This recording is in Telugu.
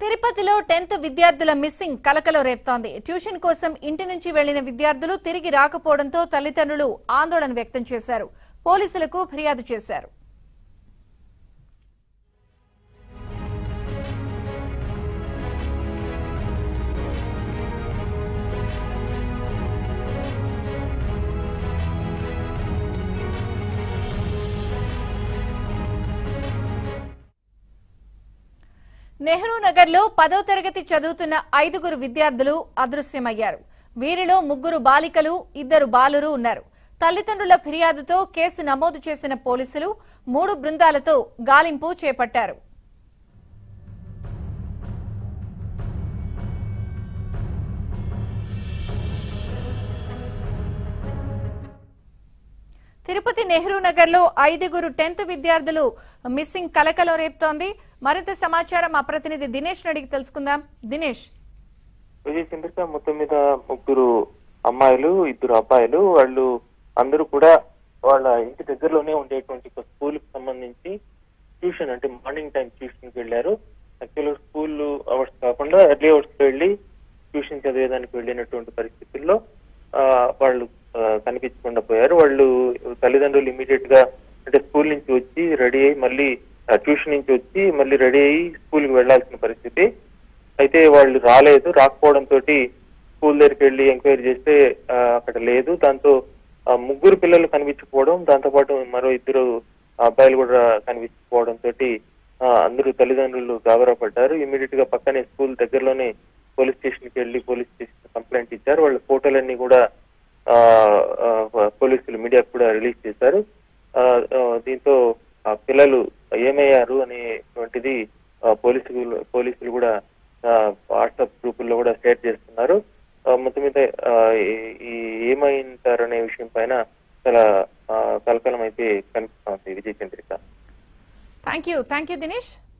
తిరుపతిలో టెన్త్ విద్యార్థుల మిస్సింగ్ కలకలో రేపుతోంది ట్యూషన్ కోసం ఇంటి నుంచి వెళ్లిన విద్యార్థులు తిరిగి రాకపోవడంతో తల్లిదండ్రులు ఆందోళన వ్యక్తం చేశారు పోలీసులకు ఫిర్యాదు చేశారు నెహ్రూ నగర్లో పదో తరగతి చదువుతున్న ఐదుగురు విద్యార్థులు అదృశ్యమయ్యారు వీరిలో ముగ్గురు బాలికలు ఇద్దరు బాలురు ఉన్నారు తల్లిదండ్రుల ఫిర్యాదుతో కేసు నమోదు చేసిన పోలీసులు మూడు బృందాలతో గాలింపు చేపట్టారు తిరుపతి నెహ్రూ నగర్ లో ఐదుగురు టెన్త్ విద్యార్థులు మిస్సింగ్ కలకలో రేపుతోంది మరింత సమాచారం మా ప్రతినిధి దినేష్ అడిగి తెలుసుకుందాం దినేష్ విజయ్ చంద్రిక మొత్తం మీద ముగ్గురు అమ్మాయిలు ఇద్దరు అబ్బాయిలు వాళ్ళు అందరూ కూడా వాళ్ళ ఇంటి దగ్గరలోనే ఉండేటువంటి ఒక స్కూల్ కి సంబంధించి ట్యూషన్ అంటే మార్నింగ్ టైం ట్యూషన్ కి వెళ్ళారు యాక్చువల్గా స్కూల్ అవర్స్ కాకుండా ఎర్లీ అవర్స్ వెళ్ళి ట్యూషన్ చదివేదానికి వెళ్ళినటువంటి పరిస్థితుల్లో ఆ, వాళ్ళు ఆ, కనిపించకుండా పోయారు వాళ్ళు తల్లిదండ్రులు ఇమీడియట్ గా అంటే స్కూల్ నుంచి వచ్చి రెడీ అయ్యి మళ్ళీ ట్యూషన్ నుంచి వచ్చి మళ్ళీ రెడీ అయ్యి స్కూల్ కి వెళ్లాల్సిన పరిస్థితి అయితే వాళ్ళు రాలేదు రాకపోవడం తోటి స్కూల్ దగ్గరికి వెళ్ళి ఎంక్వైరీ చేస్తే ఆ, అక్కడ లేదు దాంతో ఆ, ముగ్గురు పిల్లలు కనిపించకపోవడం దాంతో పాటు మరో ఇద్దరు అబ్బాయిలు కూడా కనిపించకపోవడం తోటి ఆ, అందరూ తల్లిదండ్రులు గాబరా పడ్డారు ఇమీడియట్ గా పక్కనే స్కూల్ దగ్గరలోనే పోలీస్ స్టేషన్ కి వెళ్ళి పోలీస్ స్టేషన్ కంప్లైంట్ ఇచ్చారు వాళ్ళ ఫోటోలన్నీ కూడా ఆ, ఆ, పోలీసులు మీడియాకు కూడా రిలీజ్ చేశారు ఆ, ఆ, దీంతో ఆ పిల్లలు ఏమయ్యారు అనేటువంటిది ఆ, పోలీసులు పోలీసులు కూడా ఆ, వాట్సాప్ గ్రూపుల్లో కూడా షేర్ చేస్తున్నారు ఆ, మొత్తం మీద ఆ, ఈ- ఈ ఏమైంటారనే విషయం పైన చాలా ఆ, కలకలం అయితే కనిపిస్తోంది Vijay Chandrika thank you thank you Dinesh